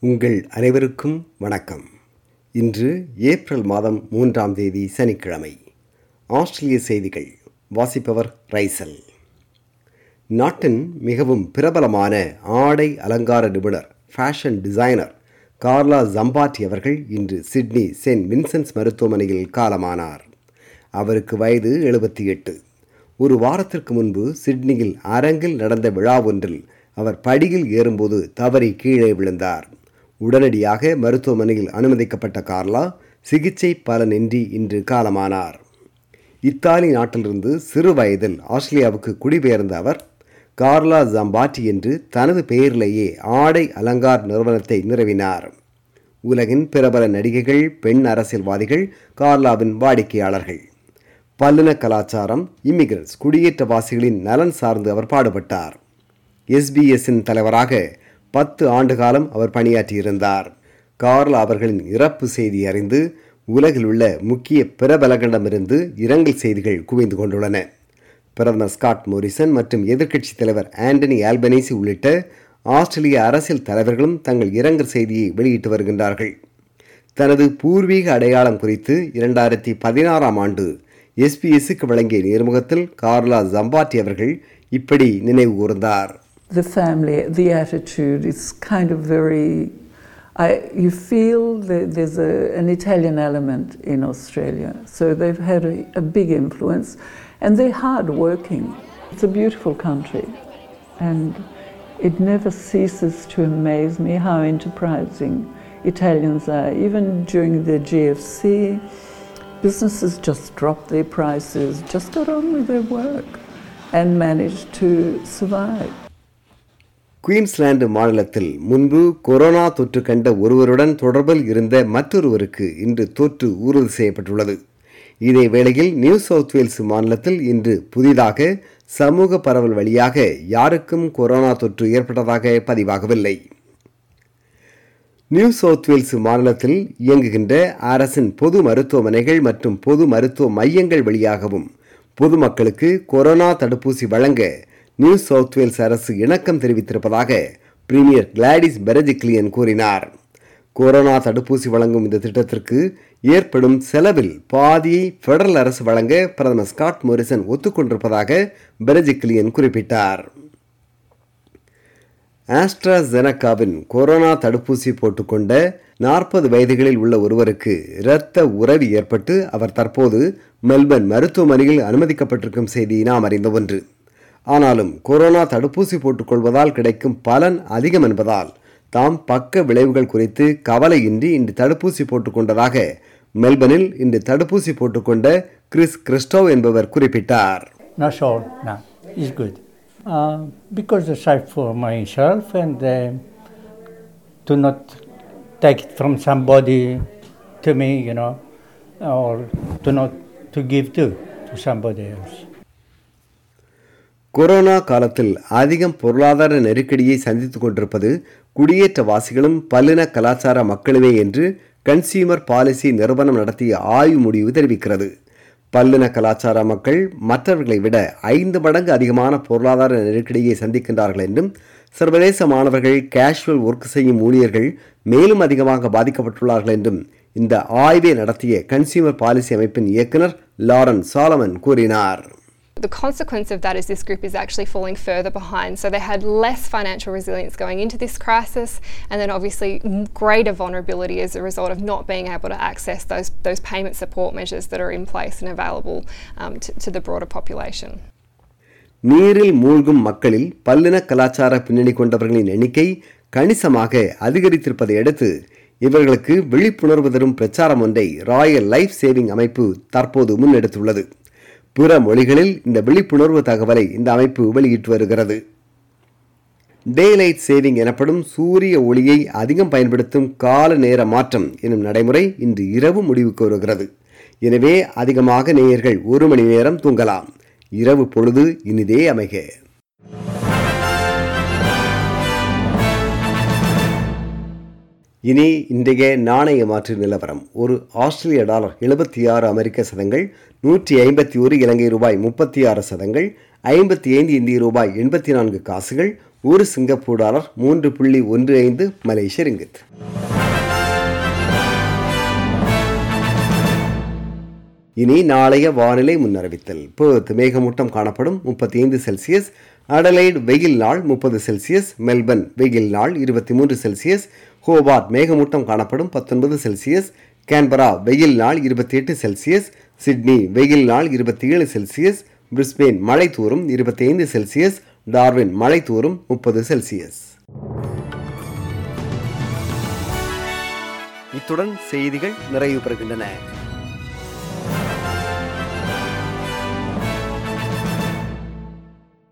உங்கள் அனைவருக்கும் வணக்கம் இன்று ஏப்ரல் மாதம் மூன்றாம் தேதி சனிக்கிழமை ஆஸ்திரேலிய செய்திகள் வாசிப்பவர் ரைசல் நாட்டின் மிகவும் பிரபலமான ஆடை அலங்கார நிபுணர் ஃபேஷன் டிசைனர் கார்லா ஜம்பாட்டி அவர்கள் இன்று சிட்னி செயின்ட் வின்சென்ட்ஸ் மருத்துவமனையில் காலமானார் அவருக்கு வயது எழுபத்தி எட்டு ஒரு வாரத்திற்கு முன்பு சிட்னியில் அரங்கில் நடந்த விழா ஒன்றில் அவர் படியில் ஏறும்போது தவறி கீழே விழுந்தார் உடனடியாக மருத்துவமனையில் அனுமதிக்கப்பட்ட கார்லா சிகிச்சை பலனின்றி இன்று காலமானார் இத்தாலி நாட்டிலிருந்து சிறு வயதில் ஆஸ்திரேலியாவுக்கு குடிபெயர்ந்த அவர் கார்லா ஜம்பாட்டி என்று தனது பெயரிலேயே ஆடை அலங்கார் நிறுவனத்தை நிறுவினார் உலகின் பிரபல நடிகைகள் பெண் அரசியல்வாதிகள் கார்லாவின் வாடிக்கையாளர்கள் பல்லின கலாச்சாரம் இமிகிரன்ஸ் குடியேற்றவாசிகளின் நலன் சார்ந்து அவர் பாடுபட்டார் எஸ்பிஎஸ்ஸின் தலைவராக பத்து ஆண்டு காலம் அவர் பணியாற்றியிருந்தார் கார்லா அவர்களின் இறப்பு செய்தி அறிந்து உலகில் உள்ள முக்கிய பிரபலங்களிடமிருந்து இரங்கல் செய்திகள் குவிந்து கொண்டுள்ளன பிரதமர் ஸ்காட் மோரிசன் மற்றும் எதிர்க்கட்சித் தலைவர் ஆண்டனி ஆல்பனேசி உள்ளிட்ட ஆஸ்திரேலிய அரசியல் தலைவர்களும் தங்கள் இரங்கல் செய்தியை வெளியிட்டு வருகின்றார்கள் தனது பூர்வீக அடையாளம் குறித்து இரண்டாயிரத்தி பதினாறாம் ஆண்டு எஸ்பிஎஸ்க்கு வழங்கிய நேர்முகத்தில் கார்லா ஜம்பாட்டி அவர்கள் இப்படி நினைவு கூர்ந்தார் the family, the attitude is kind of very. I, you feel that there's a, an Italian element in Australia, so they've had a, a big influence, and they're hard working. It's a beautiful country, and it never ceases to amaze me how enterprising Italians are. Even during the GFC, businesses just dropped their prices, just got on with their work, and managed to survive. Queensland மாநிலத்தில் முன்பு corona தொற்று கண்ட ஒருவருடன் தொடர்பில் இருந்த மற்றொருவருக்கு இன்று தொற்று உறுதி செய்யப்பட்டுள்ளது இதே வேளையில் நியூ சவுத் வேல்ஸ் மாநிலத்தில் இன்று புதிதாக சமூக பரவல் வழியாக யாருக்கும் கொரோனா தொற்று ஏற்பட்டதாக பதிவாகவில்லை நியூ சவுத் வேல்ஸ் மாநிலத்தில் இயங்குகின்ற அரசின் பொது மருத்துவமனைகள் மற்றும் பொது மருத்துவ மையங்கள் வழியாகவும் பொதுமக்களுக்கு கொரோனா தடுப்பூசி வழங்க நியூ சவுத் வேல்ஸ் அரசு இணக்கம் தெரிவித்திருப்பதாக பிரீமியர் கிளாடிஸ் பெரஜிக்லியன் கூறினார் கொரோனா தடுப்பூசி வழங்கும் இந்த திட்டத்திற்கு ஏற்படும் செலவில் பாதியை பெடரல் அரசு வழங்க பிரதமர் ஸ்காட் மோரிசன் ஒத்துக்கொண்டிருப்பதாக பெரஜிக்லியன் குறிப்பிட்டார் ஆஸ்ட்ராசெனக்காவின் கொரோனா தடுப்பூசி போட்டுக்கொண்ட நாற்பது வயதுகளில் உள்ள ஒருவருக்கு இரத்த உறவி ஏற்பட்டு அவர் தற்போது மெல்பர்ன் மருத்துவமனையில் அனுமதிக்கப்பட்டிருக்கும் செய்தி நாம் அறிந்த ஒன்று ஆனாலும் கொரோனா தடுப்பூசி போட்டுக்கொள்வதால் கிடைக்கும் பலன் அதிகம் என்பதால் தாம் பக்க விளைவுகள் குறித்து கவலையின்றி இன்று தடுப்பூசி போட்டுக்கொண்டதாக மெல்பர்னில் இன்று தடுப்பூசி போட்டுக்கொண்ட கிறிஸ் கிறிஸ்டோ என்பவர் குறிப்பிட்டார் Not sure. No, it's good. Uh, because it's safe for myself and uh, to not take it from somebody to me, you know, or to not to give to to somebody else. Corona காலத்தில் அதிகம் பொருளாதார நெருக்கடியை சந்தித்துக் கொண்டிருப்பது குடியேற்றவாசிகளும் பல்லின கலாச்சார மக்களுமே என்று consumer policy நிறுவனம் நடத்திய ஆய்வு முடிவு தெரிவிக்கிறது பல்லின கலாச்சார மக்கள் மற்றவர்களை விட ஐந்து மடங்கு அதிகமான பொருளாதார நெருக்கடியை சந்திக்கின்றார்கள் என்றும் சர்வதேச மாணவர்கள் கேஷுவல் ஒர்க் செய்யும் ஊழியர்கள் மேலும் அதிகமாக பாதிக்கப்பட்டுள்ளார்கள் என்றும் இந்த ஆய்வை நடத்திய கன்சியூமர் பாலிசி அமைப்பின் இயக்குனர் லாரன் சாலமன் கூறினார் The consequence of that is this group is actually falling further behind. So they had less financial resilience going into this crisis, and then obviously greater vulnerability as a result of not being able to access those, those payment support measures that are in place and available um, to, to the broader population. நீரில் மூழ்கும் மக்களில் பல்லின கலாச்சார பின்னணி கொண்டவர்களின் எண்ணிக்கை கணிசமாக அதிகரித்திருப்பதை அடுத்து இவர்களுக்கு விழிப்புணர்வு தரும் பிரச்சாரம் ஒன்றை ராயல் லைஃப் சேவிங் அமைப்பு தற்போது முன்னெடுத்துள்ளது பிற மொழிகளில் இந்த விழிப்புணர்வு தகவலை இந்த அமைப்பு வெளியிட்டு வருகிறது டேலைட் சேவிங் எனப்படும் சூரிய ஒளியை அதிகம் பயன்படுத்தும் கால நேர மாற்றம் எனும் நடைமுறை இன்று இரவு முடிவுக்கு வருகிறது எனவே அதிகமாக நேயர்கள் ஒரு மணி நேரம் தூங்கலாம் இரவு பொழுது இனிதே அமைக இனி இன்றைய நாணய மாற்று நிலவரம் ஒரு ஆஸ்திரேலிய டாலர் எழுபத்தி ஆறு அமெரிக்க சதங்கள் நூற்றி ஐம்பத்தி ஒரு இலங்கை ரூபாய் முப்பத்தி ஆறு சதங்கள் ஐம்பத்தி ஐந்து இந்திய ரூபாய் எண்பத்தி நான்கு காசுகள் ஒரு சிங்கப்பூர் டாலர் மூன்று புள்ளி ஒன்று ஐந்து மலேசிய ரிங்கித் இனி நாளைய வானிலை முன்னறிவித்தல் பேர்த் மேகமூட்டம் காணப்படும் முப்பத்தி ஐந்து செல்சியஸ் அடலைட் வெயில் நாள் முப்பது செல்சியஸ் மெல்பர்ன் வெயில் நாள் இருபத்தி மூன்று செல்சியஸ் ஹோபார்ட் மேகமூட்டம் காணப்படும் பத்தொன்பது செல்சியஸ் கேன்பரா வெயில் நாள் இருபத்தி எட்டு செல்சியஸ் சிட்னி வெயில் நாள் இருபத்தி ஏழு செல்சியஸ் பிரிஸ்பெயின் மழை தூரும் இருபத்தி ஐந்து செல்சியஸ் டார்வின் மழை தூரும் முப்பது செல்சியஸ் இத்துடன் செய்திகள் நிறைவு பெறுகின்றன